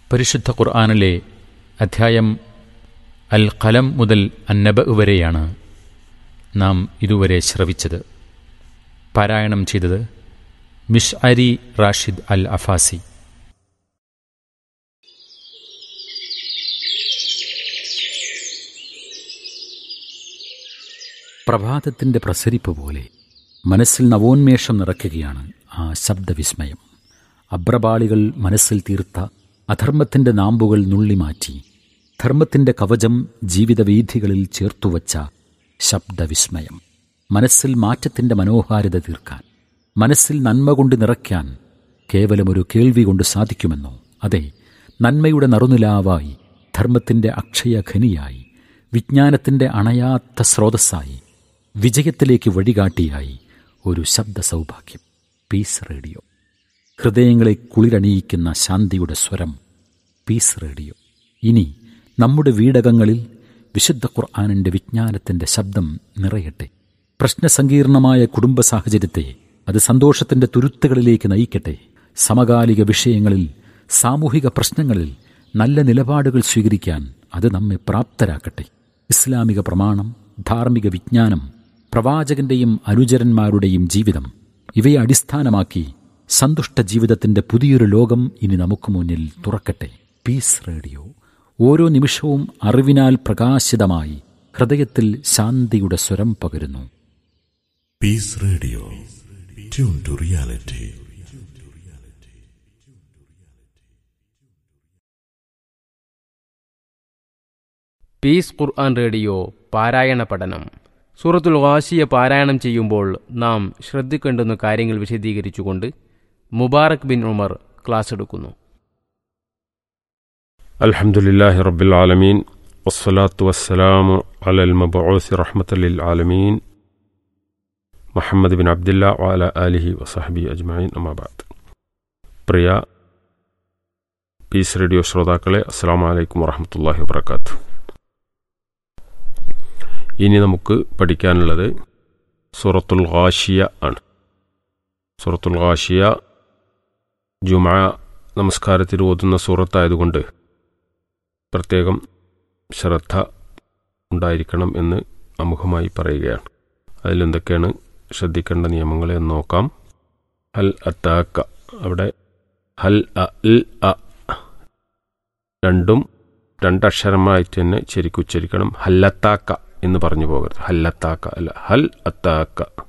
പരിശുദ്ധ ഖുർആാനിലെ അധ്യായം അൽ ഖലം മുതൽ അന്നബ വരെയാണ് നാം ഇതുവരെ ശ്രവിച്ചത് പാരായണം ചെയ്തത് മിഷ് അരി റാഷിദ് അൽ അഫാസി പ്രഭാതത്തിൻ്റെ പ്രസരിപ്പ് പോലെ മനസ്സിൽ നവോന്മേഷം നിറയ്ക്കുകയാണ് ആ ശബ്ദവിസ്മയം അബ്രപാളികൾ മനസ്സിൽ തീർത്ത അധർമ്മത്തിൻ്റെ നാമ്പുകൾ നുള്ളിമാറ്റി ധർമ്മത്തിൻ്റെ കവചം ജീവിതവീഥികളിൽ ചേർത്തുവച്ച ശബ്ദവിസ്മയം മനസ്സിൽ മാറ്റത്തിൻ്റെ മനോഹാരിത തീർക്കാൻ മനസ്സിൽ നന്മ കൊണ്ട് നിറയ്ക്കാൻ കേവലമൊരു കേൾവി കൊണ്ട് സാധിക്കുമെന്നോ അതെ നന്മയുടെ നറുനിലാവായി ധർമ്മത്തിൻ്റെ അക്ഷയഖനിയായി വിജ്ഞാനത്തിൻ്റെ അണയാത്ത സ്രോതസ്സായി വിജയത്തിലേക്ക് വഴികാട്ടിയായി ഒരു ശബ്ദ സൗഭാഗ്യം പീസ് റേഡിയോ ഹൃദയങ്ങളെ കുളിരണിയിക്കുന്ന ശാന്തിയുടെ സ്വരം പീസ് റേഡിയോ ഇനി നമ്മുടെ വീടകങ്ങളിൽ വിശുദ്ധ ഖുർആാനിൻ്റെ വിജ്ഞാനത്തിൻ്റെ ശബ്ദം നിറയട്ടെ പ്രശ്നസങ്കീർണമായ കുടുംബ സാഹചര്യത്തെ അത് സന്തോഷത്തിൻ്റെ തുരുത്തുകളിലേക്ക് നയിക്കട്ടെ സമകാലിക വിഷയങ്ങളിൽ സാമൂഹിക പ്രശ്നങ്ങളിൽ നല്ല നിലപാടുകൾ സ്വീകരിക്കാൻ അത് നമ്മെ പ്രാപ്തരാക്കട്ടെ ഇസ്ലാമിക പ്രമാണം ധാർമ്മിക വിജ്ഞാനം പ്രവാചകന്റെയും അനുചരന്മാരുടെയും ജീവിതം ഇവയെ അടിസ്ഥാനമാക്കി സന്തുഷ്ട ജീവിതത്തിന്റെ പുതിയൊരു ലോകം ഇനി നമുക്ക് മുന്നിൽ തുറക്കട്ടെ പീസ് റേഡിയോ ഓരോ നിമിഷവും അറിവിനാൽ പ്രകാശിതമായി ഹൃദയത്തിൽ ശാന്തിയുടെ സ്വരം പകരുന്നു peace radio tune to reality peace ഖുർആൻ റേഡിയോ പാരായണ പഠനം സൂറത്തുൽ വാശിയ പാരായണം ചെയ്യുമ്പോൾ നാം ശ്രദ്ധിക്കേണ്ടുന്ന കാര്യങ്ങൾ വിശദീകരിച്ചുകൊണ്ട് മുബാറക് ബിൻ ഉമർ ക്ലാസ് എടുക്കുന്നു الحمد لله رب العالمين والصلاة والسلام على المبعوث رحمة للعالمين മുഹമ്മദ് ബിൻ അബ്ദില്ല വാല ആലിഹി വസഹബി അജ്മീൻ അമ്മാബാദ് പ്രിയ പീസ് റേഡിയോ ശ്രോതാക്കളെ അസ്സാം വലൈക്കും വറഹമത്തല്ലാഹി വാബർക്കാത്തു ഇനി നമുക്ക് പഠിക്കാനുള്ളത് സൂറത്തുൽ ഖാഷിയ ആണ് സൂറത്തുൽ ഖാഷിയ ജുമാ നമസ്കാരത്തിൽ ഓതുന്ന സൂറത്തായതുകൊണ്ട് പ്രത്യേകം ശ്രദ്ധ ഉണ്ടായിരിക്കണം എന്ന് അമുഖമായി പറയുകയാണ് അതിലെന്തൊക്കെയാണ് ശ്രദ്ധിക്കേണ്ട നിയമങ്ങളെ എന്ന് നോക്കാം ഹൽ അത്താക്ക അവിടെ ഹൽ അ ഇൽ അ രണ്ടും രണ്ടക്ഷരമായിട്ട് തന്നെ ശരിക്കും ഉച്ചരിക്കണം ഹല്ലത്താക്ക എന്ന് പറഞ്ഞു പോകരുത് ഹല്ലത്താക്ക അല്ല ഹൽ അത്താക്ക